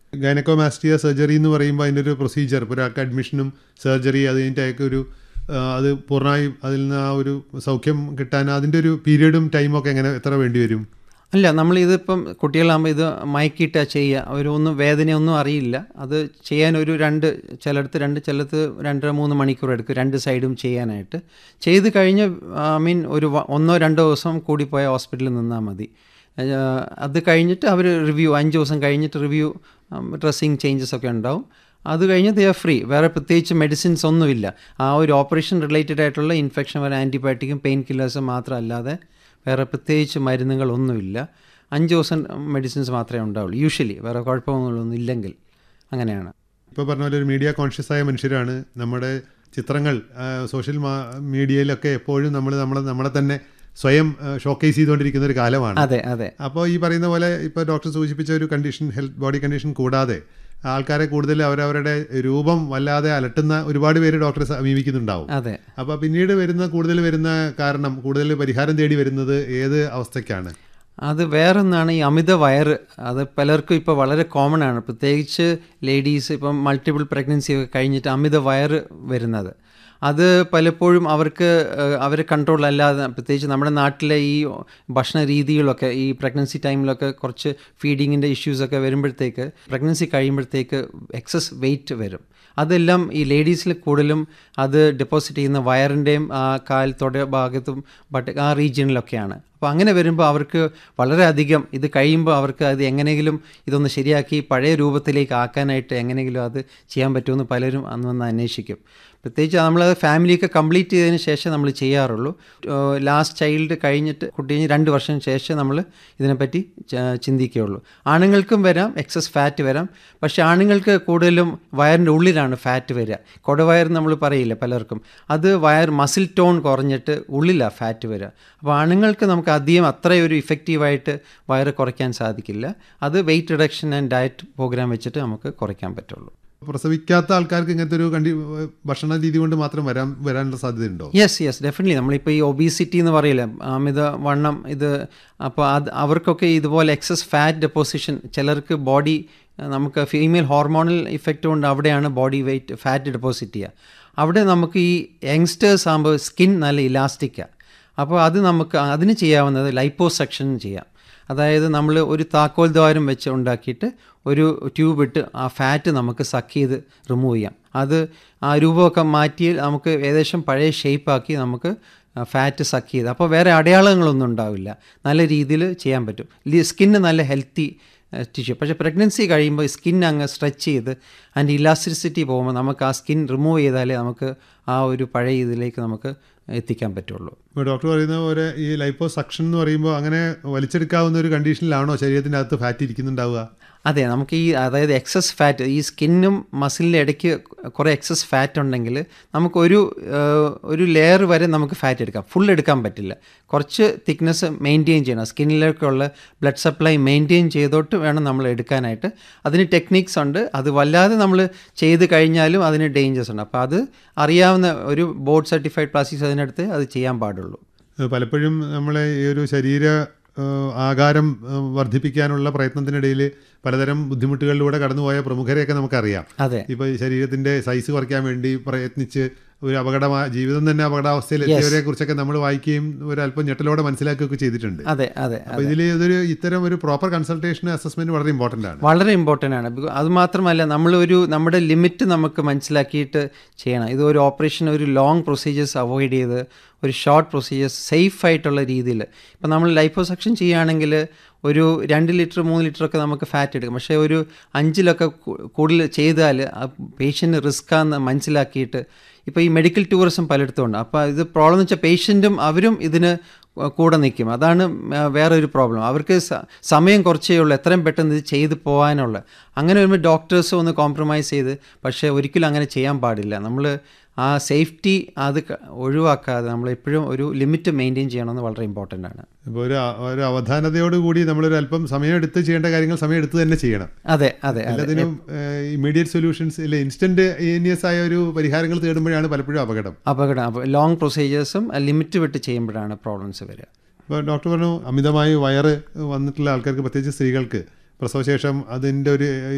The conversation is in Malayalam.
ഗൈനക്കോമാസ്റ്റിയ സർജറി എന്ന് പറയുമ്പോൾ അതിൻ്റെ ഒരു പ്രൊസീജിയർ ഇപ്പോൾ ഒരാൾക്ക് അഡ്മിഷനും സർജറി അത് കഴിഞ്ഞിട്ടൊക്കെ ഒരു ആ, അത് പൂർണ്ണമായും അതിൽ നിന്ന് ആ ഒരു സൗഖ്യം കിട്ടാൻ അതിൻ്റെ ഒരു പീരീഡും ടൈമൊക്കെ എങ്ങനെ എത്ര വേണ്ടി വരും അല്ല നമ്മൾ ഇതിപ്പം കുട്ടികളാകുമ്പോൾ ഇത് മയക്കിയിട്ടാ ചെയ്യുക അവരൊന്നും വേദനയൊന്നും അറിയില്ല അത് ചെയ്യാൻ ഒരു രണ്ട് ചിലടത്ത് രണ്ട് ചിലത്ത് രണ്ടര മൂന്ന് മണിക്കൂർ എടുക്കും രണ്ട് സൈഡും ചെയ്യാനായിട്ട് ചെയ്ത് കഴിഞ്ഞ് ഐ മീൻ ഒരു വ- ഒന്നോ രണ്ടോ ദിവസം കൂടിപ്പോയ ഹോസ്പിറ്റലിൽ നിന്നാൽ മതി ഏഹ് അത് കഴിഞ്ഞിട്ട് അവർ റിവ്യൂ അഞ്ച് ദിവസം കഴിഞ്ഞിട്ട് റിവ്യൂ ഡ്രസ്സിങ് ചേഞ്ചസ് ഒക്കെ ഉണ്ടാവും അത് കഴിഞ്ഞ് ദേ ആർ ഫ്രീ വേറെ പ്രത്യേകിച്ച് മെഡിസിൻസ് ഒന്നുമില്ല ആ ഒരു ഓപ്പറേഷൻ റിലേറ്റഡ് ആയിട്ടുള്ള ഇൻഫെക്ഷൻ വരെ ആൻറ്റിബയോട്ടിക്കും പെയിൻ കില്ലേഴ്സും മാത്രമല്ലാതെ വേറെ പ്രത്യേകിച്ച് മരുന്നുകളൊന്നുമില്ല അഞ്ച് ദിവസം മെഡിസിൻസ് മാത്രമേ ഉണ്ടാവുള്ളൂ യൂഷ്വലി വേറെ കുഴപ്പങ്ങളൊന്നും ഇല്ലെങ്കിൽ അങ്ങനെയാണ് ഇപ്പോൾ പറഞ്ഞ പോലെ ഒരു മീഡിയ കോൺഷ്യസ് ആയ മനുഷ്യരാണ് നമ്മുടെ ചിത്രങ്ങൾ ആ, സോഷ്യൽ മാ- മീഡിയയിലൊക്കെ എപ്പോഴും നമ്മൾ നമ്മളെ നമ്മളെ തന്നെ സ്വയം ഷോക്കേസ് ചെയ്തുകൊണ്ടിരിക്കുന്ന ഒരു കാലമാണ് അതെ അതെ അപ്പോൾ ഈ പറയുന്ന പോലെ ഇപ്പോൾ ഡോക്ടർ സൂചിപ്പിച്ച ഒരു കണ്ടീഷൻ ഹെൽത്ത് ബോഡി കണ്ടീഷൻ കൂടാതെ ആൾക്കാരെ കൂടുതൽ അവരവരുടെ രൂപം വല്ലാതെ അലട്ടുന്ന ഒരുപാട് പേര് ഡോക്ടറെ സമീപിക്കുന്നുണ്ടാവും അതെ അപ്പോൾ പിന്നീട് വരുന്ന കൂടുതൽ വരുന്ന കാരണം കൂടുതൽ പരിഹാരം തേടി വരുന്നത് ഏത് അവസ്ഥയ്ക്കാണ് അത് വേറൊന്നാണ് ഈ അമിത വയറ് അത് പലർക്കും ഇപ്പോൾ വളരെ കോമൺ ആണ് പ്രത്യേകിച്ച് ലേഡീസ് ഇപ്പം മൾട്ടിപ്പിൾ പ്രഗ്നൻസി ഒക്കെ കഴിഞ്ഞിട്ട് അമിത വയറ് വരുന്നത് അത് പലപ്പോഴും അവർക്ക് ഏഹ്, അവരെ കൺട്രോൾ അല്ലാതെ പ്രത്യേകിച്ച് നമ്മുടെ നാട്ടിലെ ഈ ഭക്ഷണ രീതികളൊക്കെ ഈ പ്രഗ്നൻസി ടൈമിലൊക്കെ കുറച്ച് ഫീഡിങ്ങിൻ്റെ ഇഷ്യൂസൊക്കെ വരുമ്പോഴത്തേക്ക് പ്രഗ്നൻസി കഴിയുമ്പോഴത്തേക്ക് എക്സസ് വെയിറ്റ് വരും അതെല്ലാം ഈ ലേഡീസിൽ കൂടുതലും അത് ഡെപ്പോസിറ്റ് ചെയ്യുന്ന വയറിൻ്റെയും ആ കാൽ തൊട ഭാഗത്തും ബട്ട് ആ റീജിയനിലൊക്കെയാണ് അപ്പോൾ അങ്ങനെ വരുമ്പോൾ അവർക്ക് വളരെയധികം ഇത് കഴിയുമ്പോൾ അവർക്ക് അത് എങ്ങനെയെങ്കിലും ഇതൊന്ന് ശരിയാക്കി പഴയ രൂപത്തിലേക്ക് ആക്കാനായിട്ട് എങ്ങനെയെങ്കിലും അത് ചെയ്യാൻ പറ്റുമെന്ന് പലരും അന്ന് വന്ന് അന്വേഷിക്കും പ്രത്യേകിച്ച് നമ്മൾ ഫാമിലിയൊക്കെ കംപ്ലീറ്റ് ചെയ്തതിന് ശേഷം നമ്മൾ ചെയ്യാറുള്ളൂ ലാസ്റ്റ് ചൈൽഡ് കഴിഞ്ഞിട്ട് കുട്ടി കഴിഞ്ഞ് രണ്ട് വർഷം ശേഷം നമ്മൾ ഇതിനെപ്പറ്റി ച- ചിന്തിക്കുകയുള്ളൂ ആണുങ്ങൾക്കും വരാം എക്സസ് ഫാറ്റ് വരാം പക്ഷേ ആണുങ്ങൾക്ക് കൂടുതലും വയറിൻ്റെ ഉള്ളിലാണ് ഫാറ്റ് വരിക കൊടവയർ നമ്മൾ പറയില്ല പലർക്കും അത് വയർ മസിൽ ടോൺ കുറഞ്ഞിട്ട് ഉള്ളിലാണ് ഫാറ്റ് വരിക അപ്പോൾ ആണുങ്ങൾക്ക് നമുക്ക് അധികം അത്രയൊരു ഇഫക്റ്റീവായിട്ട് വയറ് കുറയ്ക്കാൻ സാധിക്കില്ല അത് weight reduction and diet program വെച്ചിട്ട് നമുക്ക് കുറയ്ക്കാൻ പറ്റുള്ളൂ പ്രസവിക്കാത്ത ആൾക്കാർക്ക് ഇങ്ങനത്തെ ഒരു കണ്ടി ഭക്ഷണ രീതി കൊണ്ട് മാത്രം വരാൻ വരാനുള്ള സാധ്യതയുണ്ടോ യെസ് യെസ് ഡെഫിനറ്റ്ലി നമ്മളിപ്പോൾ ഈ ഒബീസിറ്റി എന്ന് പറയില്ല അമിത വണ്ണം ഇത് അപ്പോൾ അത് അവർക്കൊക്കെ ഇതുപോലെ എക്സസ് ഫാറ്റ് ഡെപ്പോസിഷൻ ചിലർക്ക് ബോഡി നമുക്ക് ഫീമെയിൽ ഹോർമോണൽ ഇഫക്റ്റ് കൊണ്ട് അവിടെയാണ് ബോഡി വെയിറ്റ് ഫാറ്റ് ഡെപ്പോസിറ്റ് ചെയ്യുക അവിടെ നമുക്ക് ഈ യങ്സ്റ്റേഴ്സ് ആകുമ്പോൾ സ്കിൻ നല്ല ഇലാസ്റ്റിക്കാണ് അപ്പോൾ അത് നമുക്ക് അതിന് ചെയ്യാവുന്നത് ലൈപ്പോസെക്ഷൻ ചെയ്യാം അതായത് നമ്മൾ ഒരു താക്കോൽ ദ്വാരം വെച്ച് ഉണ്ടാക്കിയിട്ട് ഒരു ട്യൂബ് ഇട്ട് ആ ഫാറ്റ് നമുക്ക് സക്ക് ചെയ്ത് റിമൂവ് ചെയ്യാം അത് ആ രൂപമൊക്കെ മാറ്റി നമുക്ക് ഏകദേശം പഴയ ഷേപ്പാക്കി നമുക്ക് ഫാറ്റ് സക്ക് ചെയ്ത് അപ്പോൾ വേറെ അടയാളങ്ങളൊന്നും ഉണ്ടാവില്ല നല്ല രീതിയിൽ ചെയ്യാൻ പറ്റും സ്കിന്ന് നല്ല ഹെൽത്തി ടിഷ്യൂ പക്ഷേ പ്രഗ്നൻസി കഴിയുമ്പോൾ സ്കിൻ അങ്ങ് സ്ട്രെച്ച് ചെയ്ത് അതിൻ്റെ ഇലാസ്റ്റിസിറ്റി പോകുമ്പോൾ നമുക്ക് ആ സ്കിൻ റിമൂവ് ചെയ്താലേ നമുക്ക് ആ ഒരു പഴയ ഇതിലേക്ക് നമുക്ക് എത്തിക്കാൻ പറ്റുള്ളൂ ഇപ്പോൾ ഡോക്ടർ പറയുന്ന പോലെ ഈ ലൈപ്പോ സക്ഷൻ എന്ന് പറയുമ്പോൾ അങ്ങനെ വലിച്ചെടുക്കാവുന്ന ഒരു കണ്ടീഷനിലാണോ ശരീരത്തിൻ്റെ അകത്ത് ഫാറ്റ് ഇരിക്കുന്നുണ്ടാവുക അതെ നമുക്ക് ഈ അതായത് എക്സസ് ഫാറ്റ് ഈ സ്കിന്നും മസിലിൻ്റെ ഇടയ്ക്ക് കുറേ എക്സസ് ഫാറ്റ് ഉണ്ടെങ്കിൽ നമുക്കൊരു ഏഹ്, ഒരു ലെയർ വരെ നമുക്ക് ഫാറ്റ് എടുക്കാം ഫുൾ എടുക്കാൻ പറ്റില്ല കുറച്ച് തിക്നെസ് മെയിൻറ്റെയിൻ ചെയ്യണം സ്കിന്നിലേക്കുള്ള ബ്ലഡ് സപ്ലൈ മെയിൻറ്റെയിൻ ചെയ്തോട്ട് വേണം നമ്മൾ എടുക്കാനായിട്ട് അതിന് ടെക്നിക്സ് ഉണ്ട് അത് വല്ലാതെ നമ്മൾ ചെയ്ത് കഴിഞ്ഞാലും അതിന് ഡേഞ്ചേഴ്സ് ഉണ്ട് അപ്പോൾ അത് അറിയാവുന്ന ഒരു ബോർഡ് സർട്ടിഫൈഡ് പ്ലാസ്റ്റിക്സ് അതിനടുത്ത് അത് ചെയ്യാൻ പാടുള്ളൂ ഏഹ് പലപ്പോഴും നമ്മളെ ഈ ഒരു ശരീര ഏഹ് ആകാരം ഏഹ് വർദ്ധിപ്പിക്കാനുള്ള പ്രയത്നത്തിനിടയിൽ പലതരം ബുദ്ധിമുട്ടുകളിലൂടെ കടന്നുപോയ പ്രമുഖരെയൊക്കെ നമുക്കറിയാം അതെ ഇപ്പോൾ ഈ ശരീരത്തിൻ്റെ സൈസ് കുറയ്ക്കാൻ വേണ്ടി പ്രയത്നിച്ച് ഒരു അപകടമായ ജീവിതം തന്നെ അപകടാവസ്ഥയിൽ എത്തിയവരെ കുറിച്ചൊക്കെ നമ്മൾ വായിക്കുകയും ഒരു അല്പം ഞെട്ടലോടെ മനസ്സിലാക്കുകയൊക്കെ ചെയ്തിട്ടുണ്ട് അതെ അതെ അപ്പോൾ ഇതിൽ ഇതൊരു ഇത്തരം ഒരു പ്രോപ്പർ കൺസൾട്ടേഷൻ അസസ്മെന്റ് വളരെ ഇമ്പോർട്ടൻ്റ് ആണ് വളരെ ഇമ്പോർട്ടൻ്റ് ആണ് ബിക്കോ- അത് മാത്രമല്ല നമ്മളൊരു നമ്മുടെ ലിമിറ്റ് നമുക്ക് മനസ്സിലാക്കിയിട്ട് ചെയ്യണം ഇത് ഒരു ഓപ്പറേഷൻ ഒരു ലോങ് പ്രൊസീജിയേഴ്സ് അവോയ്ഡ് ചെയ്ത് ഒരു ഷോർട്ട് പ്രൊസീജിയേഴ്സ് സേഫ് ആയിട്ടുള്ള രീതിയിൽ ഇപ്പം നമ്മൾ ലൈപ്പോസെക്ഷൻ ചെയ്യുകയാണെങ്കിൽ ഒരു രണ്ട് ലിറ്റർ മൂന്ന് ലിറ്റർ ഒക്കെ നമുക്ക് ഫാറ്റ് എടുക്കും പക്ഷേ ഒരു അഞ്ചിലൊക്കെ കൂ- കൂടുതൽ ചെയ്താൽ ആ പേഷ്യൻ്റ് റിസ്ക്കാന്ന് മനസ്സിലാക്കിയിട്ട് ഇപ്പോൾ ഈ മെഡിക്കൽ ടൂറിസം പലയിടത്തും ഉണ്ട് അപ്പോൾ ഇത് പ്രോബ്ലം എന്ന് വെച്ചാൽ പേഷ്യൻറ്റും അവരും ഇതിന് കൂടെ നിൽക്കും അതാണ് ആ, വേറൊരു പ്രോബ്ലം അവർക്ക് സ- സമയം കുറച്ചേ ഉള്ളൂ എത്രയും പെട്ടെന്ന് ഇത് ചെയ്ത് പോകാനുള്ള അങ്ങനെ വരുമ്പോൾ ഡോക്ടേഴ്സ് ഒന്ന് കോംപ്രമൈസ് ചെയ്ത് പക്ഷേ ഒരിക്കലും അങ്ങനെ ചെയ്യാൻ പാടില്ല നമ്മൾ ആ സേഫ്റ്റി അത് ക- ഒഴിവാക്കാതെ നമ്മൾ എപ്പോഴും ഒരു ലിമിറ്റ് മെയിൻറ്റെയിൻ ചെയ്യണമെന്ന് വളരെ ഇമ്പോർട്ടൻ്റ് ആണ് ഇപ്പോൾ ഒരു അ- ഒരു അവധാനതയോടുകൂടി നമ്മളൊരു അല്പം സമയം എടുത്ത് ചെയ്യേണ്ട കാര്യങ്ങൾ സമയം എടുത്ത് തന്നെ ചെയ്യണം അതെ അതെ അതെ എല്ലാത്തിനും ഇമ്മീഡിയറ്റ് സൊല്യൂഷൻസ് ഇല്ല ഇൻസ്റ്റന്റ് ഏനിയസ് ആയ ഒരു പരിഹാരങ്ങൾ തേടുമ്പോഴാണ് പലപ്പോഴും അപകടം അപകടം അപ്പോൾ ലോങ് പ്രൊസീജിയേഴ്സും ലിമിറ്റ് വിട്ട് ചെയ്യുമ്പോഴാണ് പ്രോബ്ലംസ് വരിക ഇപ്പോൾ ഡോക്ടർ പറഞ്ഞു അമിതമായി വയറ് വന്നിട്ടുള്ള ആൾക്കാർക്ക് പ്രത്യേകിച്ച് സ്ത്രീകൾക്ക് പ്രസവശേഷം അതിൻ്റെ ഒരു